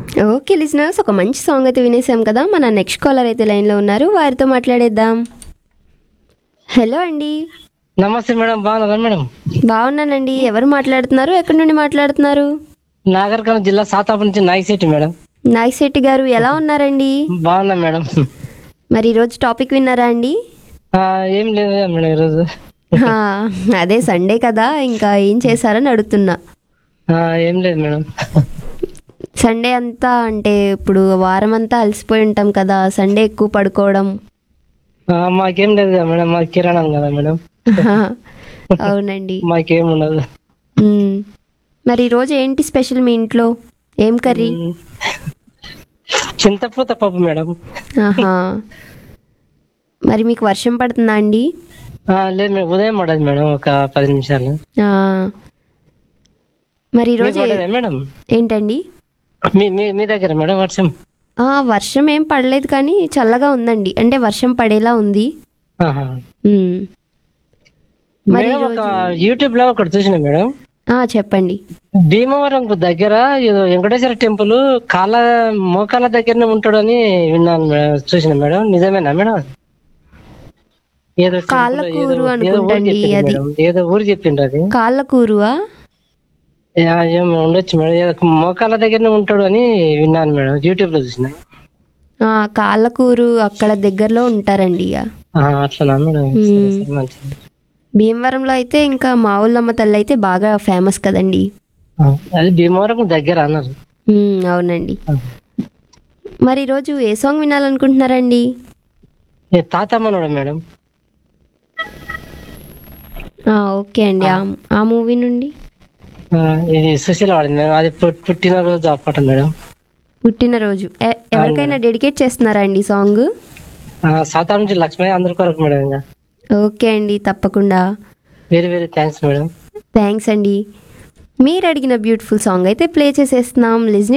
Okay listeners ఒక మంచి song అయితే వినేసాం కదా మన నెక్స్ట్ కాలర్ అయితే లైన్లో ఉన్నారు వారితో మాట్లాడేద్దాం హలో అండి నమస్తే మేడం బాగున్నారా మేడం బాగున్నానండి ఎవరు మాట్లాడుతున్నారు ఎక్కడి నుండి మాట్లాడుతున్నారు నాగర్కర్నూలు జిల్లా సాతాపు నుంచి నాయశెట్టి మేడం నాగశెట్టి గారు ఎలా ఉన్నారండి బాగున్నా మేడం మరి ఈరోజు టాపిక్ విన్నారా అండి ఆ, ఏం లేదు మేడం ఈరోజు హా, అదే సండే కదా ఇంకా ఏం చేశారని అడుగుతున్నా ఆ, ఏం లేదు మేడం సండే అంతా అంటే ఇప్పుడు వారం అంతా అలసిపోయి ఉంటాం కదా సండే ఎక్కువ పడుకోవడం ఆ, మాకేం లేదు కదా మేడం మాకు కిరాణం కదా మేడం హా, అవునండి మాకేం ఉండదు మ్మ్. మరి ఈరోజు ఏంటి స్పెషల్ మీ ఇంట్లో ఏం కర్రీ చింతపూత పప్పు మేడం ఆహా మరి మీకు వర్షం పడుతుందా అండి ఆ, లేదు మేడం ఉదయం పడదు మేడం ఒక పది నిమిషాలు ఆ. మరి ఈరోజు మీకు పడదా మేడం ఏంటండి మీ మీ మీ దగ్గర మేడం వర్షం ఆ, వర్షం ఏం పడలేదు కానీ చల్లగా ఉందండి అంటే వర్షం పడేలా ఉంది ఆహా. మ్మ్. మరి మేడం ఒక యూట్యూబ్ లో ఒకటి చూసిన మేడం ఆ, చెప్పండి భీమవరం దగ్గర ఏదో వెంకటేశ్వర టెంపుల్ కాళ్ళ మోకాళ్ళ దగ్గరనే ఉంటాడని విన్నాను మేడం చూసిన మేడం నిజమేనా మేడం ఏదో temple, కాళ్ళకూరు ఏదో- ఏదో ఊరు అనుకుంటండి చెప్పిండ్రు అది. మేడం. ఏదో ఊరు చెప్పిండ్రు అది కాళ్ళ కూరువా యా, ఏమో ఉండొచ్చు మేడం ఏదో మోకాళ్ళ దగ్గరనే ఉంటాడు అని విన్నాను మేడం యూట్యూబ్ లో చూసిన ఆ, కాళ్ళకూరు అక్కడ దగ్గరలో ఉంటారండి ఇక ఆ, అట్లనా మేడం సరే, సరే, మంచిది భీమవరంలో అయితే ఇంకా మా ఊళ్ళమ్మ తల్లి అయితే బాగా ఫేమస్ కదండి ఆ, అది భీమవరం దగ్గర అన్నారు మ్మ్, అవునండి మరి ఈరోజు ఏ సాంగ్ వినాలనుకుంటున్నారండి ఏ, తాతమ్మనోడు మేడం ఆ, ఓకే అండి ఆ ఆ మూవీ నుండి ఆ, ఇది సుశీల వాడింది మేడం అది పుట్- పుట్టినరోజు ఆ పాట మేడం పుట్టినరోజు ఎ- ఎవరికైనా డెడికేట్ చేస్తున్నారా అండి సాంగ్ ఆ, సాతారం నుంచి లక్ష్మీ అందరి కొరకు మేడం ఇంకా ఓకే అండి తప్పకుండా very very thanks madam thanks అండి మీరు అడిగిన బ్యూటిఫుల్ సాంగ్ అయితే ప్లే చేసేస్తున్నాం లిజన్